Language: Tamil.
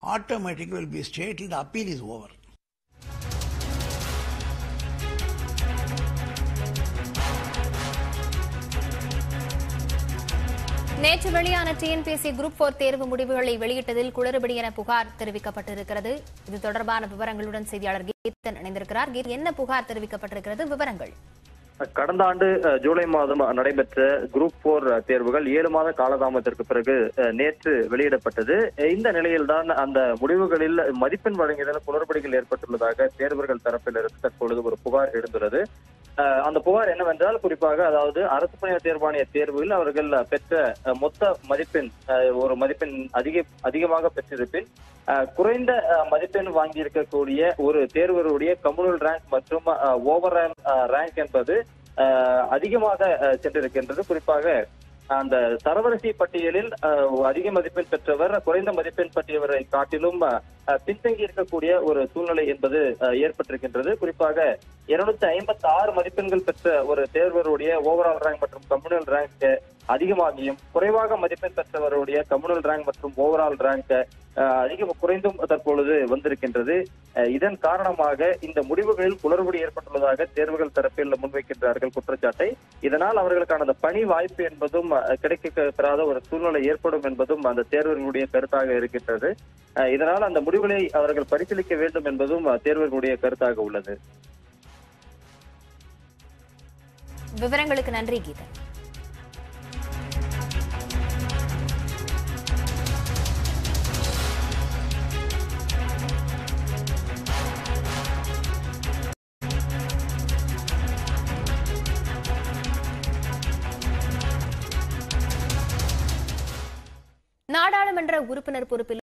automatically will be stayed till the appeal is over. நேற்று வெளியான டிஎன்பிஎஸ்சி குரூப் போர் தேர்வு முடிவுகளை வெளியிட்டதில் குளறுபடி என புகார் தெரிவிக்கப்பட்டிருக்கிறது இது தொடர்பான விவரங்களுடன் செய்தியாளர் கீதன் இணைந்திருக்கிறார் கீத் என்ன புகார் தெரிவிக்கப்பட்டிருக்கிறது விவரங்கள் கடந்த ஆண்டு அஹ், ஜூலை மாதம் நடைபெற்ற குரூப் போர் தேர்வுகள் ஏழு மாத காலதாமதத்திற்கு பிறகு அஹ், நேற்று வெளியிடப்பட்டது இந்த நிலையில்தான் அந்த முடிவுகளில் மதிப்பெண் வழங்கியதில் குளறுபடிகள் ஏற்பட்டுள்ளதாக தேர்வர்கள் தரப்பிலிருந்து தற்பொழுது ஒரு புகார் எழுந்துள்ளது அஹ், அந்த புகார் என்னவென்றால் குறிப்பாக அதாவது அரசு பணியாளர் தேர்வாணைய தேர்வில் அவர்கள் பெற்ற அஹ், மொத்த மதிப்பெண் அஹ், ஒரு மதிப்பெண் அதிக அதிகமாக பெற்றிருப்பின் அஹ், குறைந்த அஹ், மதிப்பெண் வாங்கியிருக்கக்கூடிய ஒரு தேர்வருடைய கம்யூனல் ரேங்க் மற்றும் ஓவர் ரேங்க் என்பது அஹ், அதிகமாக அஹ், சென்றிருக்கின்றது குறிப்பாக அந்த தரவரிசை பட்டியலில் அஹ், அதிக மதிப்பெண் பெற்றவர் குறைந்த மதிப்பெண் பெற்றவரை காட்டிலும் அஹ், பின்தங்கி இருக்கக்கூடிய ஒரு சூழ்நிலை என்பது அஹ், ஏற்பட்டிருக்கின்றது குறிப்பாக இருநூத்தி ஐம்பத்தி ஆறு மதிப்பெண்கள் பெற்ற ஒரு தேர்வருடைய ஓவரால் ரேங்க் மற்றும் கம்யூனல் ரேங்க் அதிகமாகியும் குறைவாக மதிப்பெண் பெற்றவருடைய கம்யூனல் ரேங்க் மற்றும் ஓவரால் ரேங்க் அதிக குறைந்தும் தற்பொழுது வந்திருக்கின்றது அஹ், இதன் காரணமாக இந்த முடிவுகளில் குளறுபடி ஏற்பட்டுள்ளதாக தேர்வுகள் தரப்பில் முன்வைக்கின்றார்கள் குற்றச்சாட்டை இதனால் அவர்களுக்கான அந்த பணி வாய்ப்பு என்பதும் அஹ், கிடைக்க பெறாத ஒரு சூழ்நிலை ஏற்படும் என்பதும் அந்த தேர்வர்களுடைய கருத்தாக இருக்கின்றது அஹ், இதனால் அந்த முடிவுகளை அவர்கள் பரிசீலிக்க வேண்டும் என்பதும் அஹ், தேர்வர்களுடைய கருத்தாக உள்ளது விவரங்களுக்கு நன்றி கீதன் நாடாளுமன்ற உறுப்பினர் பொறுப்பில்